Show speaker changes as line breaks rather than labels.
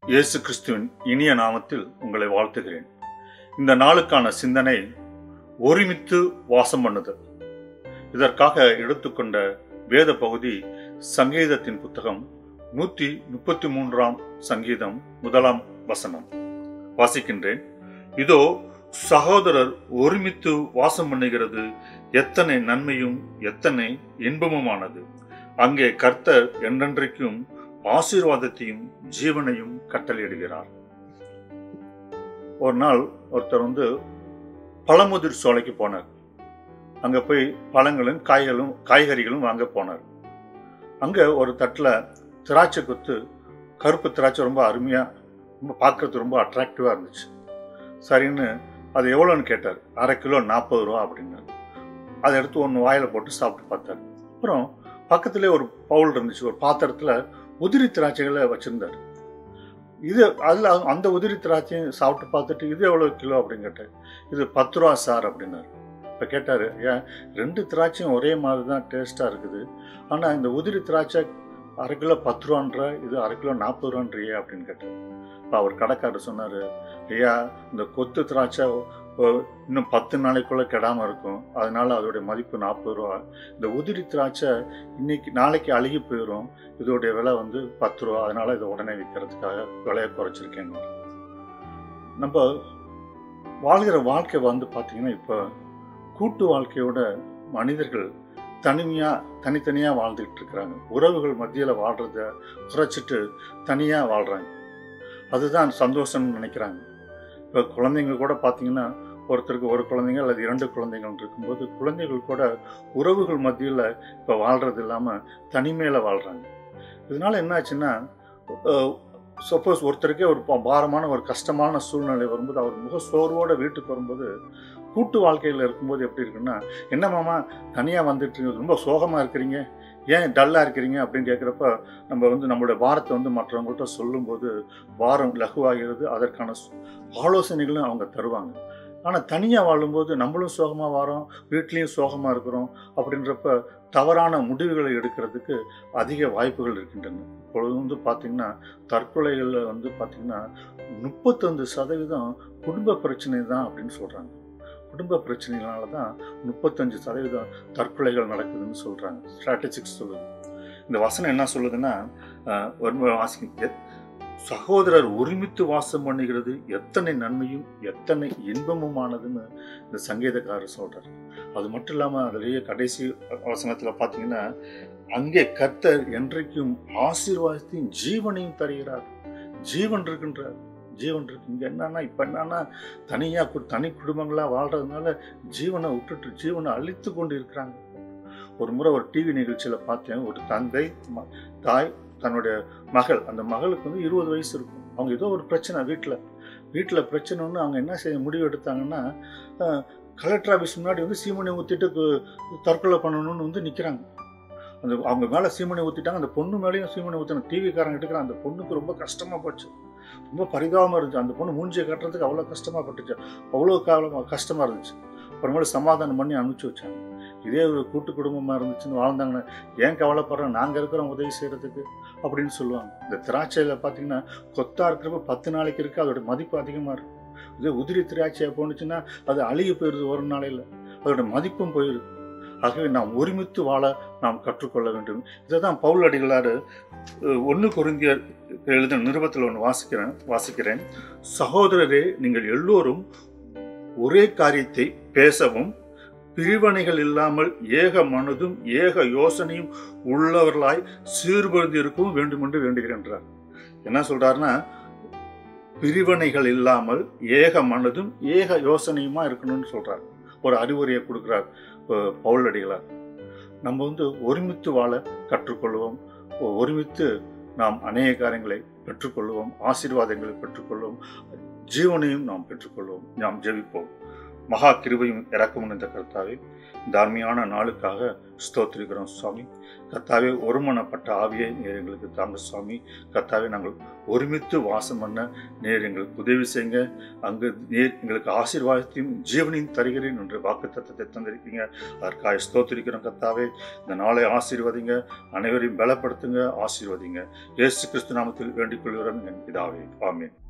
இயேசு கிறிஸ்துவின் இனிய நாமத்தில் உங்களை வாழ்த்துகிறேன் இந்த நாளுக்கான சிந்தனை ஒருமித்து வாசம் பண்ணுதல் இதற்காக எடுத்துக்கொண்ட வேத பகுதி சங்கீதத்தின் புத்தகம் நூற்றி முப்பத்தி மூன்றாம் சங்கீதம் முதலாம் வசனம் வாசிக்கின்றேன் இதோ சகோதரர் ஒருமித்து வாசம் பண்ணுகிறது எத்தனை நன்மையும் எத்தனை இன்பமுமானது அங்கே கர்த்தர் என்றென்றைக்கும் ஆசீர்வாதத்தையும் ஜீவனையும் கட்டளையிடுகிறார் ஒரு நாள் ஒருத்தர் வந்து பழமுதிர் சோலைக்கு போனார் அங்க போய் பழங்களும் காய்களும் காய்கறிகளும் வாங்க போனார் அங்க ஒரு தட்டுல திராட்சை கொத்து கருப்பு திராட்சை ரொம்ப அருமையா ரொம்ப பார்க்கறது ரொம்ப அட்ராக்டிவா இருந்துச்சு சரின்னு அது எவ்வளோன்னு கேட்டார் அரை கிலோ நாற்பது ரூபா அப்படின்னாரு அதை எடுத்து ஒன்று வாயில போட்டு சாப்பிட்டு பார்த்தாரு அப்புறம் பக்கத்திலே ஒரு பவுல் இருந்துச்சு ஒரு பாத்திரத்துல உதிரி திராட்சைகளை வச்சிருந்தாரு இது அதில் அந்த உதிரி திராட்சையும் சாப்பிட்டு பார்த்துட்டு இது எவ்வளோ கிலோ அப்படின்னு கேட்டார் இது பத்து ரூபா சார் அப்படின்னாரு இப்போ கேட்டார் ஏன் ரெண்டு திராட்சையும் ஒரே மாதிரி தான் டேஸ்ட்டாக இருக்குது ஆனால் இந்த உதிரி திராட்சை அரை கிலோ பத்து ரூபான்ற இது அரை கிலோ நாற்பது ரூபான்றியே அப்படின்னு கேட்டார் இப்போ அவர் கடைக்காரர் சொன்னார் ஐயா இந்த கொத்து திராட்சை இன்னும் பத்து நாளைக்குள்ள கெடாமல் இருக்கும் அதனால அதோடைய மதிப்பு நாற்பது ரூபா இந்த உதிரி திராட்சை இன்னைக்கு நாளைக்கு அழுகி போயிடும் இதோடைய விலை வந்து பத்து ரூபா அதனால இதை உடனே விற்கிறதுக்காக விலையை குறைச்சிருக்கேங்க நம்ம வாழ்கிற வாழ்க்கை வந்து பார்த்தீங்கன்னா இப்போ கூட்டு வாழ்க்கையோட மனிதர்கள் தனிமையாக தனித்தனியாக வாழ்ந்துகிட்டு இருக்கிறாங்க உறவுகள் மத்தியில் வாழ்கிறத குறைச்சிட்டு தனியாக வாழ்கிறாங்க அதுதான் சந்தோஷம்னு நினைக்கிறாங்க இப்போ குழந்தைங்க கூட பார்த்தீங்கன்னா ஒருத்தருக்கு ஒரு குழந்தைங்க அல்லது இரண்டு குழந்தைகள் இருக்கும்போது குழந்தைகள் கூட உறவுகள் மத்தியில் இப்போ வாழ்கிறது இல்லாமல் தனிமையில் வாழ்கிறாங்க இதனால என்னாச்சுன்னா சப்போஸ் ஒருத்தருக்கே ஒரு பாரமான ஒரு கஷ்டமான சூழ்நிலை வரும்போது அவர் முக சோர்வோடு வீட்டுக்கு வரும்போது கூட்டு வாழ்க்கையில் இருக்கும்போது எப்படி இருக்குன்னா என்ன மாமா தனியாக வந்துட்டு ரொம்ப சோகமாக இருக்கிறீங்க ஏன் டல்லாக இருக்கிறீங்க அப்படின்னு கேட்குறப்ப நம்ம வந்து நம்மளுடைய வாரத்தை வந்து மற்றவங்கள்ட்ட சொல்லும்போது வாரம் லகுவாகிறது அதற்கான ஆலோசனைகளும் அவங்க தருவாங்க ஆனால் தனியாக வாழும்போது நம்மளும் சோகமாக வரோம் வீட்லேயும் சோகமாக இருக்கிறோம் அப்படின்றப்ப தவறான முடிவுகளை எடுக்கிறதுக்கு அதிக வாய்ப்புகள் இருக்கின்றன இப்பொழுது வந்து பார்த்திங்கன்னா தற்கொலைகளில் வந்து பார்த்திங்கன்னா முப்பத்தஞ்சு சதவீதம் குடும்ப பிரச்சனை தான் அப்படின்னு சொல்கிறாங்க குடும்ப பிரச்சனைகளால தான் முப்பத்தஞ்சு சதவீதம் தற்கொலைகள் நடக்குதுன்னு சொல்கிறாங்க ஸ்ட்ராட்டஜிக்ஸ் சொல்லுது இந்த வசனம் என்ன சொல்லுதுன்னா வாசிக்க சகோதரர் ஒருமித்து வாசம் பண்ணுகிறது எத்தனை நன்மையும் எத்தனை இன்பமுமானதுன்னு இந்த சங்கீதக்காரர் சொல்றார் அது மட்டும் இல்லாமல் அதுலேயே கடைசி வசனத்தில் பார்த்தீங்கன்னா அங்கே கர்த்தர் என்றைக்கும் ஆசீர்வாதத்தையும் ஜீவனையும் தருகிறார் ஜீவன் இருக்கின்றார் ஜீவன் இருக்கு இங்கே என்னன்னா இப்போ என்னன்னா தனியாக தனி குடும்பங்களாக வாழ்கிறதுனால ஜீவனை விட்டுட்டு ஜீவனை அழித்து கொண்டு இருக்கிறாங்க ஒரு முறை ஒரு டிவி நிகழ்ச்சியில் பார்த்தேன் ஒரு தந்தை தாய் தன்னுடைய மகள் அந்த மகளுக்கு வந்து இருபது வயசு இருக்கும் அவங்க ஏதோ ஒரு பிரச்சனை வீட்டில் வீட்டில் பிரச்சனைன்னு அவங்க என்ன செய்ய முடிவு எடுத்தாங்கன்னா கலெக்டர் ஆஃபீஸ் முன்னாடி வந்து சீமனை ஊற்றிட்டு தற்கொலை பண்ணணும்னு வந்து நிற்கிறாங்க அந்த அவங்க மேலே சீமனை ஊற்றிட்டாங்க அந்த பொண்ணு மேலேயும் சீமனை ஊற்றின டிவிக்காரங்க எடுக்கிறாங்க அந்த பொண்ணுக்கு ரொம்ப கஷ்டமாக போச்சு ரொம்ப பரிதாபமாக இருந்துச்சு அந்த பொண்ணு மூஞ்சியை கட்டுறதுக்கு அவ்வளோ கஷ்டமாக பட்டுச்சு அவ்வளோ காலமாக கஷ்டமாக இருந்துச்சு அப்புறமேல சமாதானம் பண்ணி அனுப்பிச்சி வச்சாங்க இதே ஒரு கூட்டு குடும்பமாக இருந்துச்சுன்னு வாழ்ந்தாங்கன்னா ஏன் கவலைப்படுறோம் நாங்கள் இருக்கிறோம் உதவி செய்கிறதுக்கு அப்படின்னு சொல்லுவாங்க இந்த திராட்சையில் பார்த்தீங்கன்னா கொத்தா இருக்கிறப்ப பத்து நாளைக்கு இருக்குது அதோட மதிப்பு அதிகமாக இருக்கும் இதே உதிரி திராட்சையாக போணுச்சுன்னா அது அழுகி போயிடுது ஒரு நாளையில் அதோட மதிப்பும் போயிடுது ஆகவே நாம் ஒருமித்து வாழ நாம் கற்றுக்கொள்ள வேண்டும் இதை தான் பவுல் அடிகளார் ஒன்று குருந்தியர் எழுதின நிருபத்தில் ஒன்று வாசிக்கிறேன் வாசிக்கிறேன் சகோதரரே நீங்கள் எல்லோரும் ஒரே காரியத்தை பேசவும் பிரிவினைகள் இல்லாமல் ஏக மனதும் ஏக யோசனையும் உள்ளவர்களாய் சீர்படுத்தி இருக்கவும் வேண்டும் என்று வேண்டுகிறேன்றார் என்ன சொல்றாருன்னா பிரிவினைகள் இல்லாமல் ஏக மனதும் ஏக யோசனையுமா இருக்கணும்னு சொல்றார் ஒரு அறிவுரையை கொடுக்கிறார் பவுல் அடிகளார் நம்ம வந்து ஒருமித்து வாழ கற்றுக்கொள்வோம் ஒருமித்து நாம் அநேக காரியங்களை பெற்றுக்கொள்வோம் ஆசீர்வாதங்களை பெற்றுக்கொள்வோம் ஜீவனையும் நாம் பெற்றுக்கொள்வோம் நாம் ஜெபிப்போம் மகா கிருபையும் இறக்கமும் இந்த கர்த்தாவே இந்த அருமையான நாளுக்காக ஸ்தோத்திரிக்கிறோம் சுவாமி கர்த்தாவே ஒருமனப்பட்ட ஆவியை நீர் எங்களுக்கு தாங்க சுவாமி கர்த்தாவே நாங்கள் ஒருமித்து வாசம் பண்ண நீர் எங்களுக்கு உதவி செய்யுங்க அங்கு நீர் எங்களுக்கு ஆசீர்வாதத்தையும் ஜீவனையும் தருகிறேன் என்று வாக்கு தத்தத்தை தந்திருக்கீங்க அதற்காக ஸ்தோத்திரிக்கிறோம் கர்த்தாவே இந்த நாளை ஆசீர்வதிங்க அனைவரையும் பலப்படுத்துங்க ஆசீர்வதிங்க இயேசு கிறிஸ்து நாமத்தில் வேண்டிக் கொள்கிறோம் என் பிதாவே ஆமென்